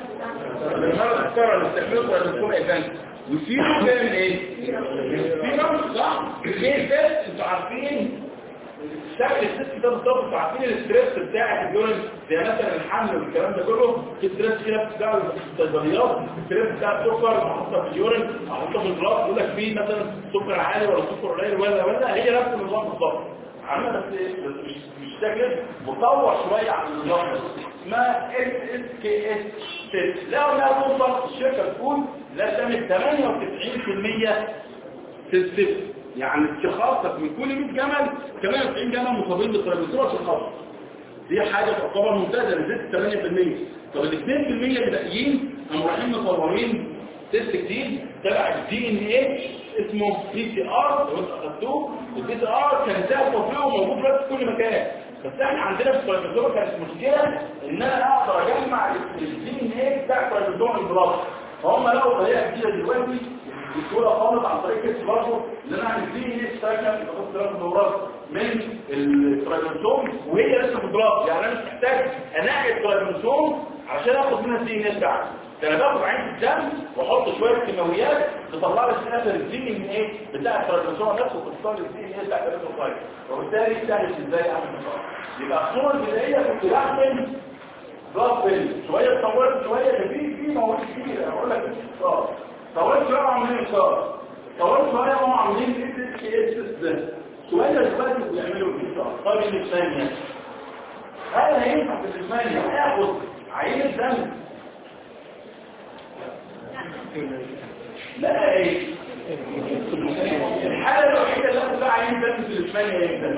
المرض سارة اللي بتعمله تراجمكم ايفنت وسيرو بيعمل ايه؟ سيرو صح؟ كي 6 انتوا عارفين شكل الست ده بالظبط انتوا عارفين الاستريس بتاع الجولن زي مثلا الحمل والكلام ده كله في ستريس كده بتاع الصيدليات الستريس بتاع السكر محطوطه في اليورين محطوطه في البلاط يقول لك فيه مثلا سكر عالي ولا سكر قليل ولا ولا هي نفس النظام بالظبط عامله بس مش مش شكل مطور شويه عن النظام ده اسمها اس اس كي اس 6 لو انها توصل الشركه تقول لا تعمل 98% في الصفر يعني اشخاصك من كل 100 جمل 98 جمل مصابين بالترابيزوما اشخاص دي حاجه تعتبر ممتازه نزلت 8% طب ال 2% اللي باقيين قاموا رايحين مصورين تيست جديد تبع الدي ان ايه اسمه بي سي ار لو انت اخدتوه البي سي ار كان سهل تطبيقه موجود في كل مكان بس احنا عندنا في الترابيزوما كانت مشكله ان انا اقدر اجمع الدي ان ايه بتاع الترابيزوما البلاط فهم لقوا طريقه جديده دلوقتي بسهوله خالص عن طريق كيس برضه ان انا اعمل دي ان ايه ستراكشر بخصوص ثلاث دورات من الترايبوسوم وهي لسه في البلاط يعني انا مش محتاج انقي الترايبوسوم عشان اخد منها الدي ان ايه بتاعتي ده انا باخد عين الدم واحط شويه كيماويات تطلع لي الاثر الدي ان ايه بتاع الترايبوسوم نفسه وتوصل لي الدي ان ايه بتاع الترايبوسوم وبالتالي سهل ازاي اعمل مشروع يبقى الصوره البدائيه كنت بعمل ضغط شويه طورت شويه ده في في مواد كتير اقول لك اه طورت شويه عاملين صار طورت شويه هم عاملين اس اس اس ده شويه دلوقتي بيعملوا الانشاء طيب الثانيه هل هينفع في الثانيه هياخد عينه دم لا ايه الحالة الوحيدة اللي اخد بقى عين تنفس الاسبانيا امتى؟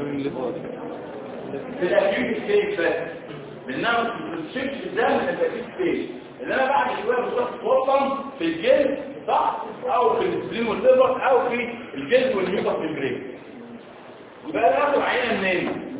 في الاكيوت ستيج بس لانها ما بتشيلش الدم من الاكيوت ستيج ان انا بعد شويه بتروح تتوصل في الجلد صح او في السليم والليفر او في الجلد والميوكس ميمبرين يبقى انا اخد عينه منين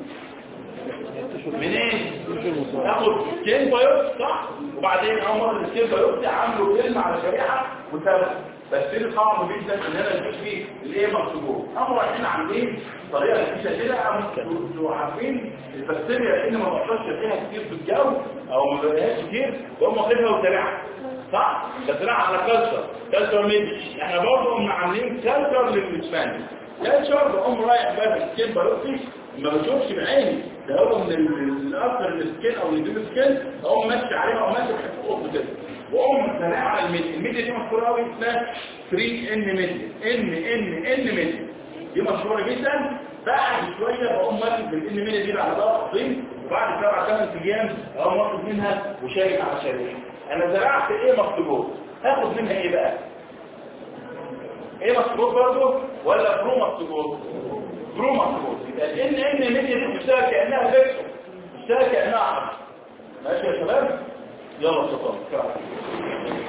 منين تاخد سكين بايوبسي صح وبعدين اول مره السكين بايوبسي عاملوا فيلم على شريحه وثبت بس اللي صعب جدا ان انا اديك فيه الايه مكتوبه اما رايحين عاملين طريقه نتيجه كده انتوا عارفين البكتيريا لان ما بقدرش فيها كتير في الجو او ما بلاقيهاش كتير وهم واخدها وزارعها صح بزرعها على كالتشر كالتشر ميدي احنا برضه قمنا عاملين كالتشر للاسباني كالتشر بقوم رايح بقى في السكين بايوبسي ما بشوفش بعيني ده هو من الاثر السكين او الديب سكين اقوم ماشي عليها او ماشي في فوق كده واقوم زرعها على الميديا الميديا دي مشهوره قوي اسمها 3 ان ميديا ان ان ان ميديا دي مشهوره جدا بعد شويه بقوم ماسك الان ميديا دي على ضغط الطين وبعد سبع ثمان ايام اقوم واخد منها وشايل على شريحه انا زرعت ايه مخطوبات هاخد منها ايه بقى ايه مخطوبات برضه ولا برو مخطوبات برو مخطوبات يبقى الان ان ميديا دي بتشتغل كانها فيكسو بتشتغل كانها عرض ماشي يا شباب يلا شطار